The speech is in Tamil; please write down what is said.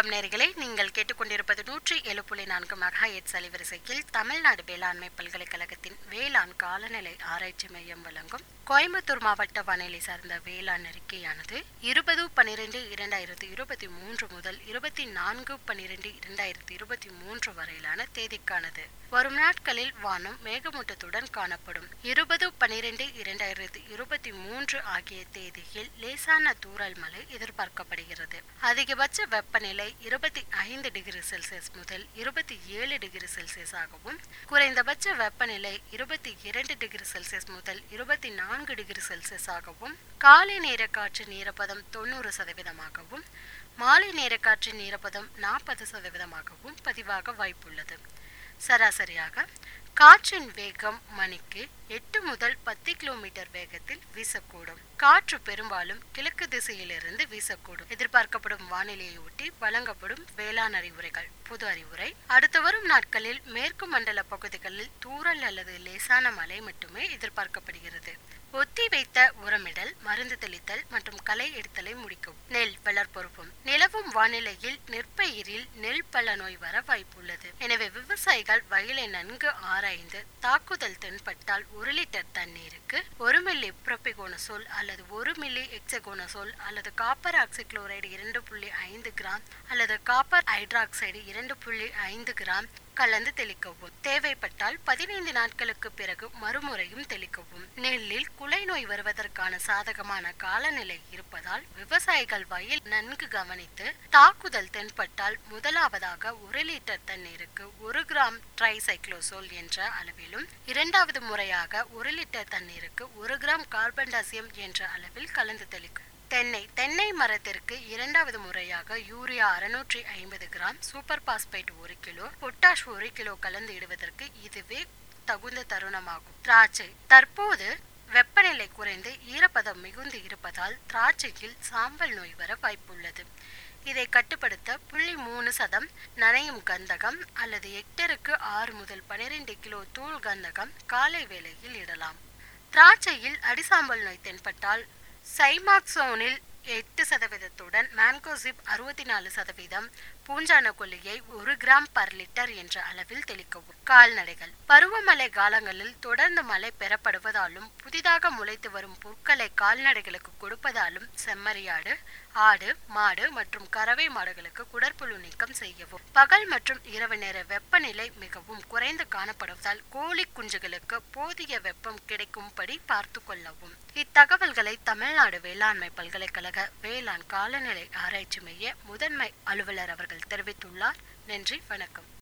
வணக்கம் நேர்களே நீங்கள் கேட்டுக்கொண்டிருப்பது நூற்றி ஏழு புள்ளி நான்கு மெகாஹெட்ஸ் அலைவரிசையில் தமிழ்நாடு வேளாண்மை பல்கலைக்கழகத்தின் வேளாண் காலநிலை ஆராய்ச்சி மையம் வழங்கும் கோயம்புத்தூர் மாவட்ட வானிலை சார்ந்த வேளாண் அறிக்கையானது இருபது பனிரெண்டு இரண்டாயிரத்தி இருபத்தி மூன்று முதல் இருபத்தி நான்கு பனிரெண்டு இரண்டாயிரத்தி இருபத்தி மூன்று வரையிலான தேதிக்கானது வரும் நாட்களில் வானம் மேகமூட்டத்துடன் காணப்படும் இருபது பனிரெண்டு இரண்டாயிரத்தி இருபத்தி மூன்று ஆகிய தேதியில் லேசான தூறல் மழை எதிர்பார்க்கப்படுகிறது அதிகபட்ச வெப்பநிலை இருபத்தி ஐந்து டிகிரி செல்சியஸ் முதல் இருபத்தி ஏழு டிகிரி செல்சியஸ் ஆகவும் குறைந்தபட்ச வெப்பநிலை இருபத்தி இரண்டு டிகிரி செல்சியஸ் முதல் இருபத்தி நான்கு டிகிரி செல்சியஸ் ஆகவும் காலை நேர காற்றின் ஈரப்பதம் தொண்ணூறு சதவீதமாகவும் மாலை நேர காற்றின் ஈரப்பதம் நாற்பது சதவீதமாகவும் பதிவாக வாய்ப்புள்ளது சராசரியாக காற்றின் வேகம் மணிக்கு எட்டு முதல் பத்து கிலோமீட்டர் வேகத்தில் வீசக்கூடும் காற்று பெரும்பாலும் கிழக்கு திசையிலிருந்து வீசக்கூடும் எதிர்பார்க்கப்படும் வானிலையை ஒட்டி வழங்கப்படும் வேளாண் அறிவுரைகள் பொது அறிவுரை அடுத்து வரும் நாட்களில் மேற்கு மண்டல பகுதிகளில் தூறல் அல்லது லேசான மழை மட்டுமே எதிர்பார்க்கப்படுகிறது ஒத்தி வைத்த உரமிடல் மருந்து தெளித்தல் மற்றும் களை எடுத்தலை முடிக்கும் நெல் வளர்ப்பொறுப்பும் நிலவும் வானிலையில் நெற்பயிரில் நெல் பல நோய் வர வாய்ப்புள்ளது எனவே விவசாயிகள் வயலை நன்கு ஆராய்ந்து தாக்குதல் தென்பட்டால் ஒரு லிட்டர் தண்ணீருக்கு ஒரு மில்லி புரோபிகோனசோல் அல்லது ஒரு மில்லி எக்ஸகோனசோல் அல்லது காப்பர் ஆக்சிக்ளோரைடு இரண்டு புள்ளி ஐந்து கிராம் அல்லது காப்பர் ஹைட்ராக்சைடு இரண்டு புள்ளி ஐந்து கிராம் கலந்து தெளிக்கவும் தேவைப்பட்டால் பதினைந்து நாட்களுக்கு பிறகு மறுமுறையும் தெளிக்கவும் நெல்லில் குலை நோய் வருவதற்கான சாதகமான காலநிலை இருப்பதால் விவசாயிகள் வயல் நன்கு கவனித்து தாக்குதல் தென்பட்டால் முதலாவதாக ஒரு லிட்டர் தண்ணீருக்கு ஒரு கிராம் ட்ரைசைக்ளோசோல் என்ற அளவிலும் இரண்டாவது முறையாக ஒரு லிட்டர் தண்ணீருக்கு ஒரு கிராம் கார்பன் டாசியம் என்ற அளவில் கலந்து தெளிக்கும் தென்னை தென்னை மரத்திற்கு இரண்டாவது முறையாக யூரியா அறுநூற்றி ஐம்பது கிராம் சூப்பர் பாஸ்பேட் ஒரு கிலோ பொட்டாஷ் ஒரு கிலோ கலந்து இடுவதற்கு இதுவே தகுந்த தருணமாகும் திராட்சை தற்போது வெப்பநிலை குறைந்து ஈரப்பதம் மிகுந்து இருப்பதால் திராட்சையில் சாம்பல் நோய் வர வாய்ப்புள்ளது இதை கட்டுப்படுத்த புள்ளி மூணு சதம் நனையும் கந்தகம் அல்லது ஹெக்டருக்கு ஆறு முதல் பனிரெண்டு கிலோ தூள் கந்தகம் காலை வேளையில் இடலாம் திராட்சையில் அடிசாம்பல் நோய் தென்பட்டால் சைமாக்சோனில் எட்டு சதவீதத்துடன் மேன்கோசிப் அறுபத்தி நாலு சதவீதம் பூஞ்சான கொல்லியை ஒரு கிராம் பர் லிட்டர் என்ற அளவில் தெளிக்கவும் கால்நடைகள் பருவமழை காலங்களில் தொடர்ந்து மழை பெறப்படுவதாலும் புதிதாக முளைத்து வரும் புற்களை கால்நடைகளுக்கு கொடுப்பதாலும் செம்மறியாடு ஆடு மாடு மற்றும் கறவை மாடுகளுக்கு குடற்புழு நீக்கம் செய்யவும் பகல் மற்றும் இரவு நேர வெப்பநிலை மிகவும் குறைந்து காணப்படுவதால் கோழி குஞ்சுகளுக்கு போதிய வெப்பம் கிடைக்கும்படி பார்த்து கொள்ளவும் இத்தகவல்களை தமிழ்நாடு வேளாண்மை பல்கலைக்கழக வேளாண் காலநிலை ஆராய்ச்சி மைய முதன்மை அலுவலர் அவர்கள் தெரிவித்துள்ளார் நன்றி வணக்கம்